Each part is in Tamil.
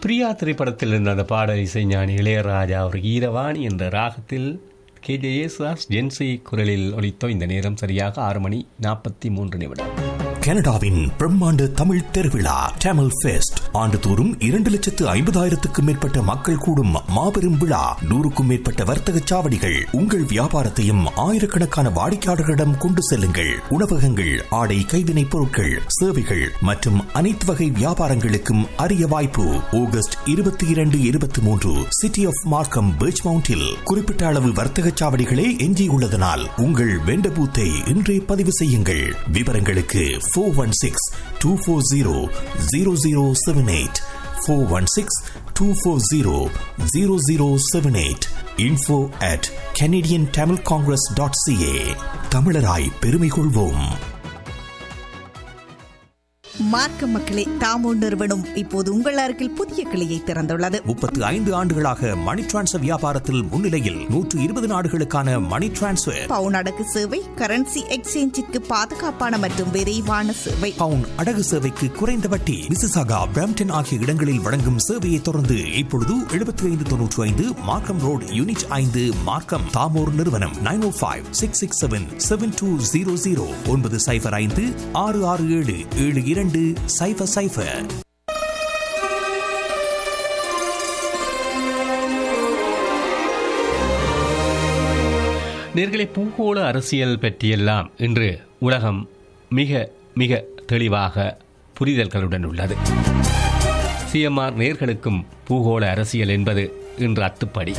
பிரியா திரைப்படத்தில் இருந்த அந்த பாடல் இசைஞானி இளையராஜா ஒரு ஈரவாணி என்ற ராகத்தில் கே ஜே யேசுதாஸ் ஜென்சி குரலில் ஒலித்தோ இந்த நேரம் சரியாக ஆறு மணி நாற்பத்தி மூன்று நிமிடம் கனடாவின் பிரம்மாண்ட தமிழ் திருவிழா டேமல் ஃபெஸ்ட் ஆண்டுதோறும் இரண்டு லட்சத்து ஐம்பதாயிரத்துக்கும் மேற்பட்ட மக்கள் கூடும் மாபெரும் விழா நூறுக்கும் மேற்பட்ட வர்த்தக சாவடிகள் உங்கள் வியாபாரத்தையும் ஆயிரக்கணக்கான வாடிக்கையாளர்களிடம் கொண்டு செல்லுங்கள் உணவகங்கள் ஆடை கைவினைப் பொருட்கள் சேவைகள் மற்றும் அனைத்து வகை வியாபாரங்களுக்கும் அரிய வாய்ப்பு ஆகஸ்ட் இருபத்தி இரண்டு இருபத்தி மூன்று சிட்டி ஆஃப் மார்க்கம் பீச் மவுண்டில் குறிப்பிட்ட அளவு வர்த்தக சாவடிகளே எஞ்சியுள்ளதனால் உங்கள் வெண்ட பூத்தை இன்றே பதிவு செய்யுங்கள் விவரங்களுக்கு four one six two four zero zero zero seven eight four one six two four zero zero zero seven eight info at Canadian Tamil congress dot CA தமிழராய் பெருமை கொள்வோம் மார்க்க மக்களே தாமோ நிறுவனம் இப்போது உங்கள் அருகில் புதிய கிளையை திறந்துள்ளது முப்பத்து ஐந்து ஆண்டுகளாக மணி டிரான்ஸ்ஃபர் வியாபாரத்தில் முன்னிலையில் நூற்று இருபது நாடுகளுக்கான மணி டிரான்ஸ்ஃபர் பவுன் அடகு சேவை கரன்சி எக்ஸ்சேஞ்சிற்கு பாதுகாப்பான மற்றும் விரைவான சேவை பவுன் அடகு சேவைக்கு குறைந்த வட்டி மிசிசாகா பிராம்டன் ஆகிய இடங்களில் வழங்கும் சேவையை தொடர்ந்து இப்பொழுது எழுபத்தி ஐந்து தொன்னூற்றி ஐந்து மார்க்கம் ரோடு யூனிட் ஐந்து மார்க்கம் தாமோர் நிறுவனம் nine oh five six six seven seven two zero zero ஒன்பது சைபர் ஐந்து ஆறு ஆறு ஏழு ஏழு இரண்டு சைபர் சைபர் நேர்களை பூகோள அரசியல் பற்றியெல்லாம் இன்று உலகம் மிக மிக தெளிவாக புரிதல்களுடன் உள்ளது சிஎம்ஆர் நேர்களுக்கும் பூகோள அரசியல் என்பது இன்று அத்துப்படி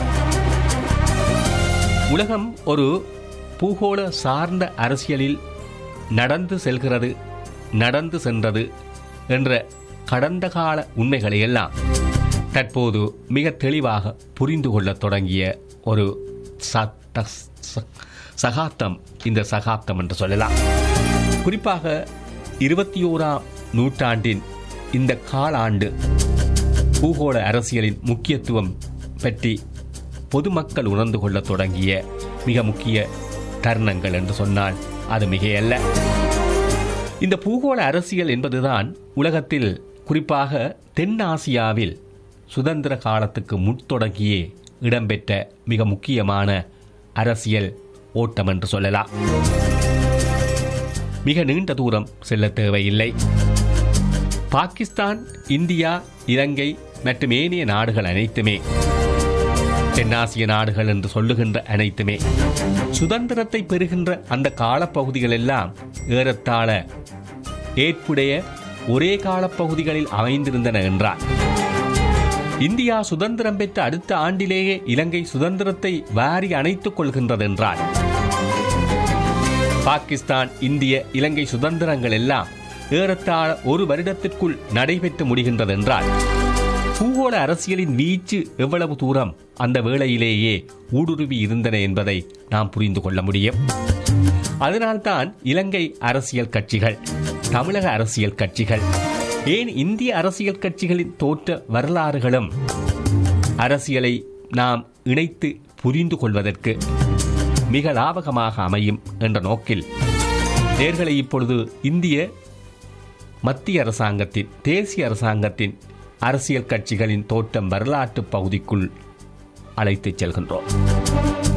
உலகம் ஒரு பூகோள சார்ந்த அரசியலில் நடந்து செல்கிறது நடந்து சென்றது என்ற கடந்த கால உண்மைகளை எல்லாம் தற்போது மிக தெளிவாக புரிந்து கொள்ளத் தொடங்கிய ஒரு சட்ட ச- சகாப்தம் இந்த சகாப்தம் என்று சொல்லலாம் குறிப்பாக இருபத்தி ஓராம் நூற்றாண்டின் இந்த காலாண்டு பூகோள அரசியலின் முக்கியத்துவம் பற்றி பொதுமக்கள் உணர்ந்து கொள்ளத் தொடங்கிய மிக முக்கிய தருணங்கள் என்று சொன்னால் அது மிகையல்ல இந்த பூகோள அரசியல் என்பதுதான் உலகத்தில் குறிப்பாக தென் ஆசியாவில் சுதந்திர காலத்துக்கு முன்தொடங்கியே இடம்பெற்ற மிக முக்கியமான அரசியல் ஓட்டம் என்று சொல்லலாம் மிக நீண்ட தூரம் செல்ல தேவையில்லை பாகிஸ்தான் இந்தியா இலங்கை மற்றும் ஏனைய நாடுகள் அனைத்துமே தென்னாசிய நாடுகள் என்று சொல்லுகின்ற அனைத்துமே சுதந்திரத்தை பெறுகின்ற அந்த காலப்பகுதிகள் எல்லாம் ஏறத்தாழ ஏற்புடைய ஒரே காலப்பகுதிகளில் அமைந்திருந்தன என்றார் இந்தியா சுதந்திரம் பெற்ற அடுத்த ஆண்டிலேயே இலங்கை சுதந்திரத்தை வாரி அணைத்துக் கொள்கின்றது என்றார் பாகிஸ்தான் இந்திய இலங்கை சுதந்திரங்கள் எல்லாம் ஏறத்தாழ ஒரு வருடத்திற்குள் நடைபெற்று முடிகின்றது என்றால் பூகோள அரசியலின் வீச்சு எவ்வளவு தூரம் அந்த வேளையிலேயே ஊடுருவி இருந்தன என்பதை நாம் புரிந்து கொள்ள முடியும் அதனால்தான் இலங்கை அரசியல் கட்சிகள் தமிழக அரசியல் கட்சிகள் ஏன் இந்திய அரசியல் கட்சிகளின் தோற்ற வரலாறுகளும் அரசியலை நாம் இணைத்து புரிந்து கொள்வதற்கு மிக லாபகமாக அமையும் என்ற நோக்கில் நேர்களை இப்பொழுது இந்திய மத்திய அரசாங்கத்தின் தேசிய அரசாங்கத்தின் அரசியல் கட்சிகளின் தோற்றம் வரலாற்று பகுதிக்குள் அழைத்துச் செல்கின்றோம்